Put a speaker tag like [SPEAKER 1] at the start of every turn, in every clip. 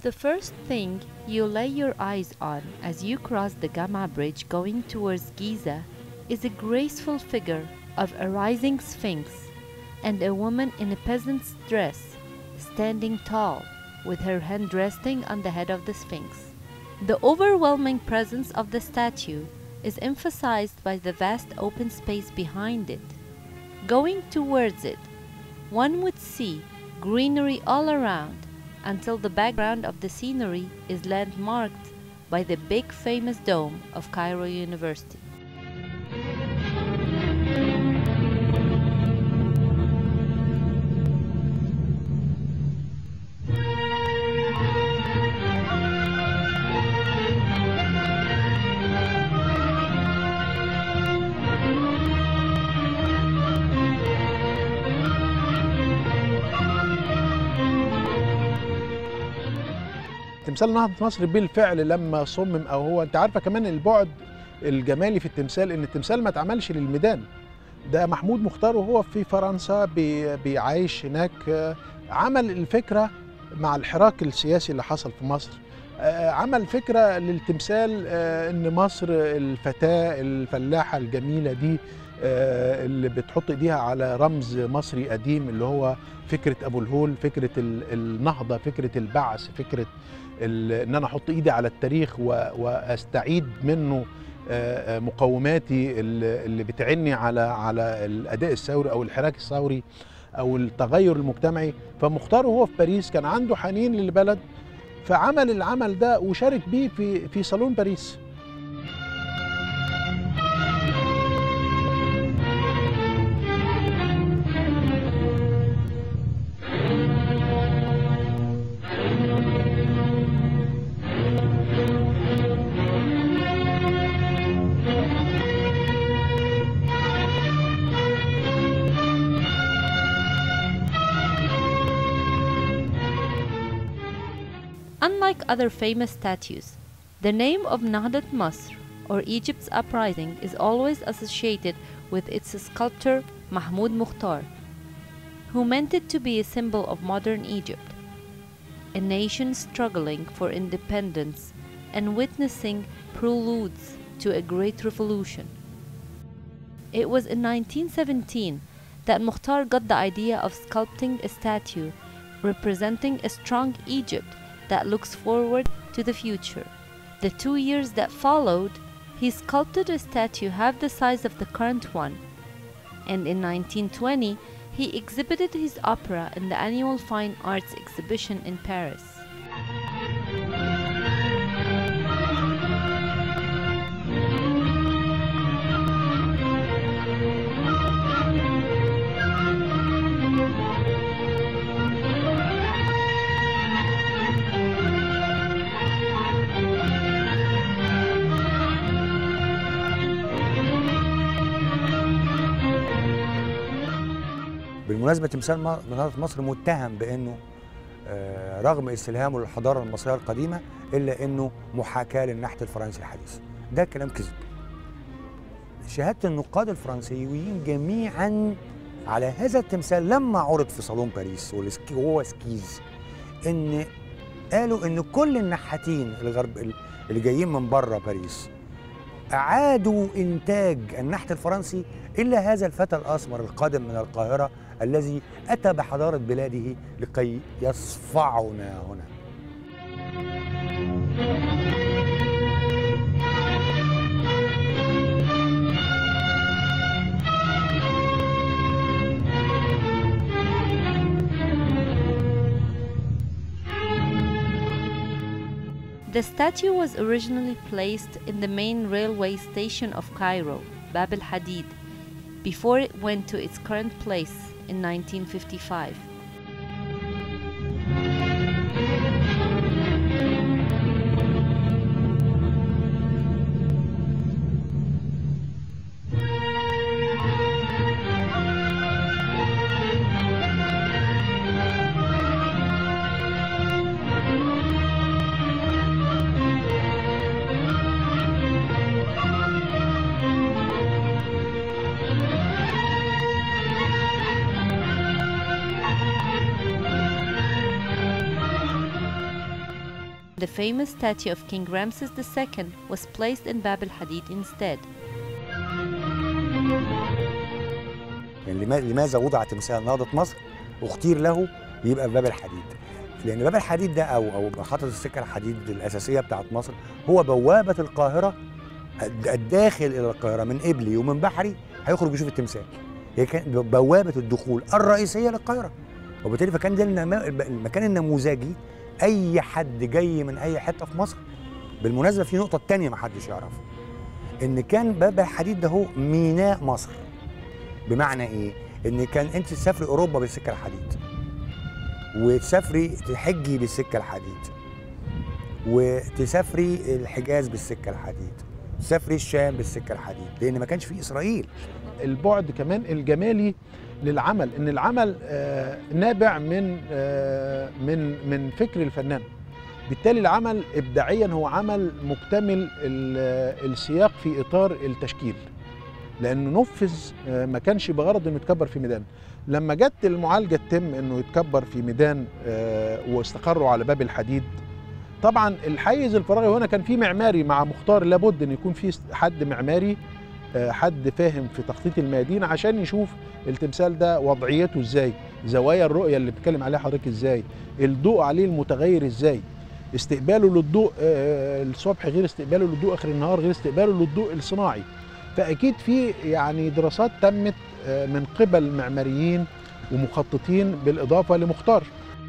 [SPEAKER 1] The first thing you lay your eyes on as you cross the Gama Bridge going towards Giza is a graceful figure of a rising sphinx and a woman in a peasant's dress standing tall with her hand resting on the head of the sphinx. The overwhelming presence of the statue is emphasized by the vast open space behind it. Going towards it, one would see greenery all around until the background of the scenery is landmarked by the big famous dome of Cairo University.
[SPEAKER 2] تمثال نهضة مصر بالفعل لما صمم او هو انت عارفه كمان البعد الجمالي في التمثال ان التمثال ما اتعملش للميدان ده محمود مختار وهو في فرنسا بي- بيعيش هناك آه، عمل الفكره مع الحراك السياسي اللي حصل في مصر آه، عمل فكره للتمثال آه، ان مصر الفتاه الفلاحه الجميله دي آه، اللي بتحط ايديها على رمز مصري قديم اللي هو فكره ابو الهول فكره ال- النهضه فكره البعث فكره ال- ان انا احط ايدي على التاريخ و- واستعيد منه آه، آه، مقوماتي اللي اللي بتعني على على الاداء الثوري او الحراك الثوري او التغير المجتمعي فمختار وهو في باريس كان عنده حنين للبلد فعمل العمل ده وشارك بيه في في صالون باريس
[SPEAKER 1] Unlike other famous statues, the name of Nahdat Masr or Egypt's uprising is always associated with its sculptor Mahmoud Mukhtar, who meant it to be a symbol of modern Egypt, a nation struggling for independence and witnessing preludes to a great revolution. It was in 1917 that Mukhtar got the idea of sculpting a statue representing a strong Egypt that looks forward to the future. The two years that followed, he sculpted a statue half the size of the current one, and in 1920 he exhibited his opera in the annual Fine Arts exhibition in Paris.
[SPEAKER 3] بالمناسبه تمثال م- مناره مصر متهم بانه آه، رغم استلهامه للحضاره المصريه القديمه الا انه محاكاه للنحت الفرنسي الحديث ده كلام كذب شهاده النقاد الفرنسيين جميعا على هذا التمثال لما عرض في صالون باريس والسكي- وهو سكيز ان قالوا ان كل النحاتين الغرب اللي جايين من بره باريس اعادوا انتاج النحت الفرنسي الا هذا الفتى الاسمر القادم من القاهره الذي اتى بحضاره بلاده لكي يصفعنا هنا
[SPEAKER 1] The statue was originally placed in the main railway station of Cairo, Bab el Hadid, before it went to its current place in 1955. The famous statue of King Ramses II was placed in Bab al-Hadid instead.
[SPEAKER 3] يعني لما- لماذا وضع تمثال نهضة مصر واختير له يبقى في باب الحديد لأن باب الحديد ده أو أو محطة السكة الحديد الأساسية بتاعت مصر هو بوابة القاهرة الد- الداخل إلى القاهرة من قبلي ومن بحري هيخرج يشوف التمثال هي كان بوابة الدخول الرئيسية للقاهرة وبالتالي فكان ده النما- المكان النموذجي أي حد جاي من أي حتة في مصر بالمناسبة في نقطة تانية ما حدش يعرفها إن كان باب الحديد ده هو ميناء مصر بمعنى ايه؟ ان كان انت تسافري اوروبا بالسكه الحديد وتسافري تحجي بالسكه الحديد وتسافري الحجاز بالسكه الحديد تسافري الشام بالسكه الحديد لان ما كانش في اسرائيل
[SPEAKER 2] البعد كمان الجمالي للعمل ان العمل آه، نابع من آه، من من فكر الفنان بالتالي العمل ابداعيا هو عمل مكتمل ال- السياق في اطار التشكيل لانه نفذ آه، ما كانش بغرض انه يتكبر في ميدان لما جت المعالجه تتم انه يتكبر في ميدان آه، واستقروا على باب الحديد طبعا الحيز الفراغي هنا كان في معماري مع مختار لابد ان يكون في حد معماري آه، حد فاهم في تخطيط الميادين عشان يشوف التمثال ده وضعيته ازاي زوايا الرؤيه اللي بتكلم عليها حضرتك ازاي الضوء عليه المتغير ازاي استقباله للضوء آه، الصبح غير استقباله للضوء اخر النهار غير استقباله للضوء الصناعي فاكيد في يعني دراسات تمت آه، من قبل معماريين ومخططين بالاضافه لمختار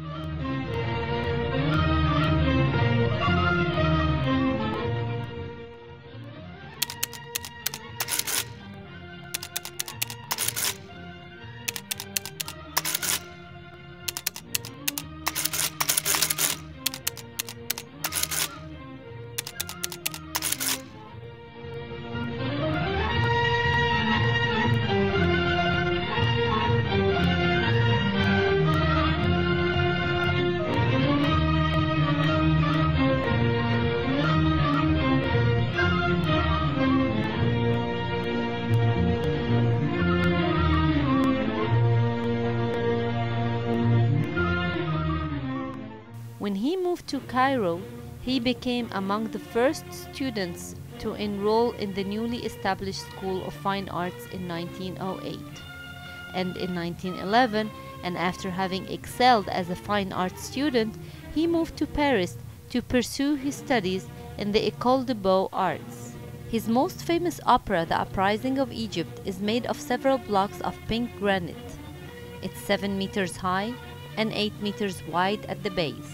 [SPEAKER 1] When he moved to Cairo, he became among the first students to enroll in the newly established School of Fine Arts in 1908. And in 1911, and after having excelled as a fine arts student, he moved to Paris to pursue his studies in the École de Beaux Arts. His most famous opera, The Uprising of Egypt, is made of several blocks of pink granite. It's 7 meters high and 8 meters wide at the base.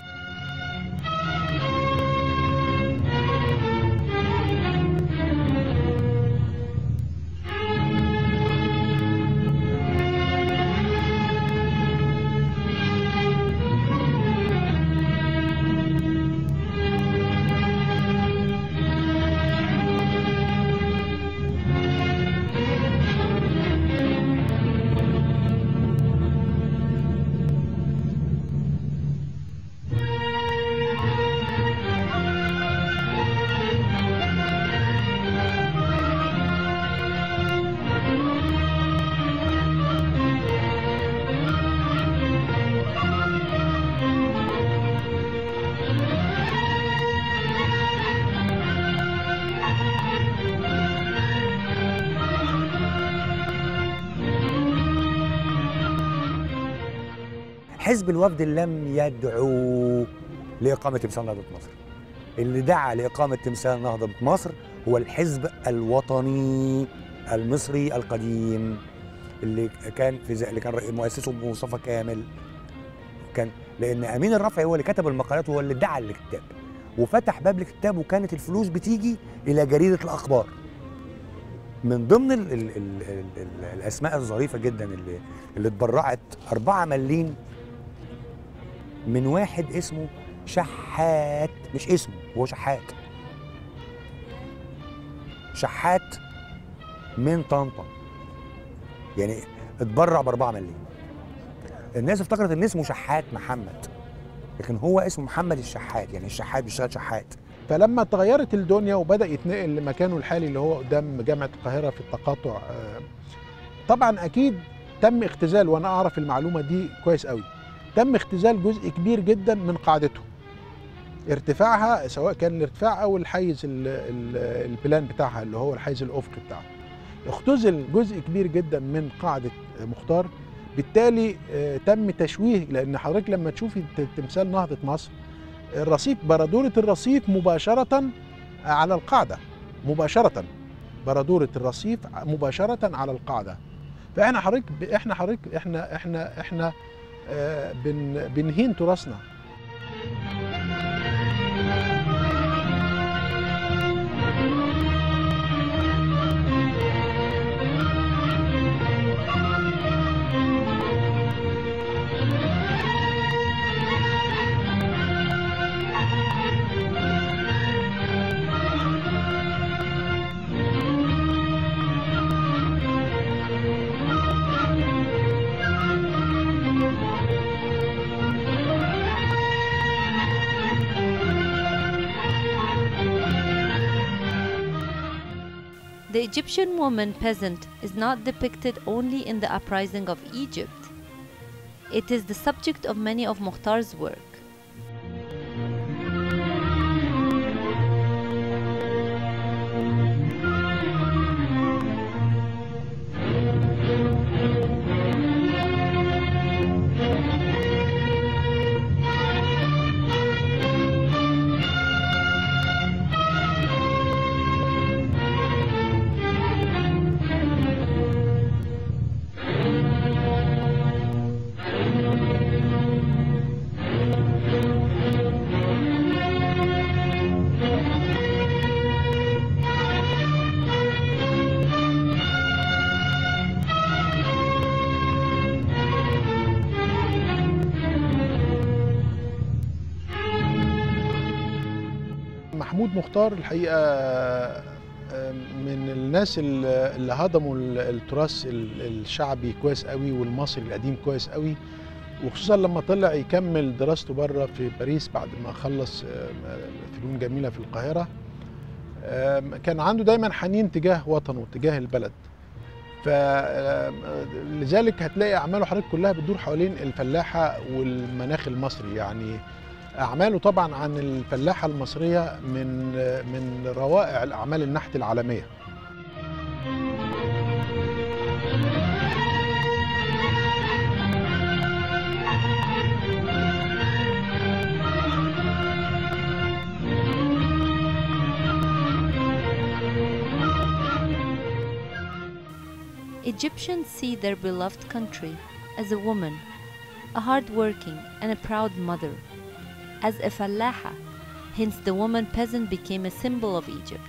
[SPEAKER 3] حزب الوفد لم يدعو لإقامة تمثال نهضة مصر اللي دعا لإقامة تمثال نهضة مصر هو الحزب الوطني المصري القديم اللي كان في زي اللي كان رئي- مؤسسه مصطفى كامل كان لأن أمين الرفعي هو اللي كتب المقالات وهو اللي دعا للكتاب وفتح باب الكتاب وكانت الفلوس بتيجي إلى جريدة الأخبار من ضمن ال ال ال ال ال الأسماء الظريفة جدا اللي اللي اتبرعت أربعة مليم من واحد اسمه شحات مش اسمه هو شحات شحات من طنطا يعني اتبرع بأربعة مليم الناس افتكرت ان اسمه شحات محمد لكن هو اسمه محمد الشحات يعني الشحات بيشتغل شحات
[SPEAKER 2] فلما تغيرت الدنيا وبدا يتنقل لمكانه الحالي اللي هو قدام جامعه القاهره في التقاطع آه، طبعا اكيد تم اختزال وانا اعرف المعلومه دي كويس قوي تم اختزال جزء كبير جدا من قاعدته ارتفاعها سواء كان الارتفاع او الحيز ال- ال- البلان بتاعها اللي هو الحيز الافقي بتاعها اختزل جزء كبير جدا من قاعده مختار بالتالي آه، تم تشويه لان حضرتك لما تشوفي ت- تمثال نهضه مصر الرصيف بردوره الرصيف مباشره على القاعده مباشره بردوره الرصيف مباشره على القاعده فاحنا حضرتك احنا حضرتك احنا احنا احنا آه، بن بنهين تراثنا
[SPEAKER 1] The Egyptian woman peasant is not depicted only in the uprising of Egypt. It is the subject of many of Mukhtar's work.
[SPEAKER 2] محمود مختار الحقيقه آه، من الناس ال- اللي هضموا ال- التراث ال- الشعبي كويس قوي والمصري القديم كويس قوي وخصوصا لما طلع يكمل دراسته بره في باريس بعد ما خلص آه، فنون جميله في القاهره آه، كان عنده دايما حنين تجاه وطنه تجاه البلد فلذلك هتلاقي اعماله حضرتك كلها بتدور حوالين الفلاحه والمناخ المصري يعني اعماله طبعا عن الفلاحه المصريه من من روائع الاعمال النحت العالميه
[SPEAKER 1] Egyptians see their beloved country as a woman, a hard-working and a proud mother, as a fallaha, hence the woman peasant became a symbol of Egypt.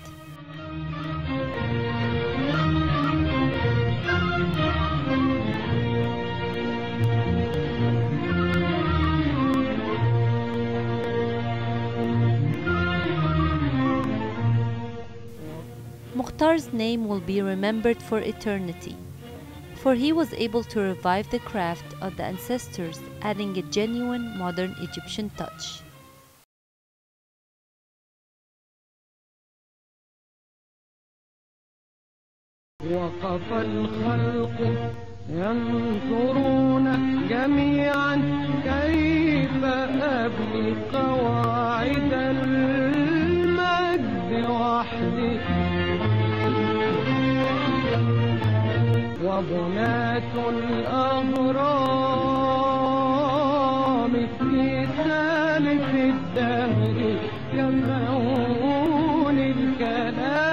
[SPEAKER 1] Mukhtar's name will be remembered for eternity, for he was able to revive the craft of the ancestors, adding a genuine modern Egyptian touch.
[SPEAKER 4] وقف الخلق ينظرون جميعا كيف أبني قواعد المجد وحدي وبناة الأهرام في سالف الدهر يمنعون الكلام